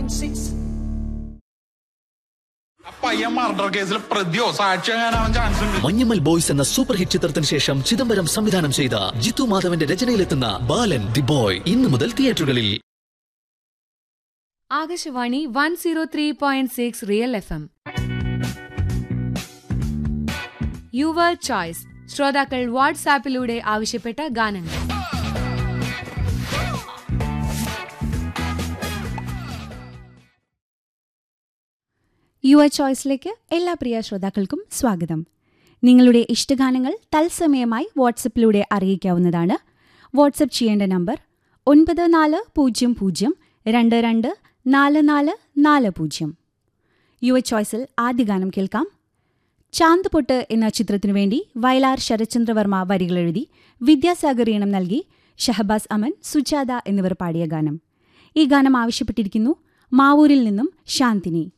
പയ്യൻ മർഡർ കേസിൽ പ്രതിയോ സാക്ഷിയാകാനാവാൻ ചാൻസ് ഉണ്ട് മഞ്ഞമ്മൽ ബോയ്സ് എന്ന സൂപ്പർ ഹിറ്റ് ചിത്രത്തിന് ശേഷം ചിദംബരം സംവിധാനം ചെയ്ത ജിത്തു മാധവന്റെ രചനയിലെത്തുന്ന ബാലൻ ദി ബോയ് ഇന്നു മുതൽ തിയേറ്ററുകളിൽ Akashvani one zero three point six real F M your choice ശ്രോതാക്കൾ വാട്സാപ്പിലൂടെ ആവശ്യപ്പെട്ട ഗാനങ്ങൾ യുവർ ചോയ്സിലേക്ക് എല്ലാ പ്രിയ ശ്രോതാക്കൾക്കും സ്വാഗതം നിങ്ങളുടെ ഇഷ്ടഗാനങ്ങൾ തത്സമയമായി വാട്സപ്പിലൂടെ അറിയിക്കാവുന്നതാണ് വാട്സപ്പ് ചെയ്യേണ്ട നമ്പർ ഒൻപത് നാല് പൂജ്യം പൂജ്യം രണ്ട് രണ്ട് നാല് നാല് നാല് പൂജ്യം യുവർ ചോയ്സിൽ ആദ്യ ഗാനം കേൾക്കാം ചാന്ത് പൊട്ട് എന്ന ചിത്രത്തിനു വേണ്ടി വയലാർ ശരത്ചന്ദ്രവർമ്മ വരികളെഴുതി വിദ്യാസാഗർ ഈണം നൽകി ഷഹബാസ് അമൻ സുജാത എന്നിവർ പാടിയ ഗാനം ഈ ഗാനം ആവശ്യപ്പെട്ടിരിക്കുന്നു മാവൂരിൽ നിന്നും ശാന്തിനി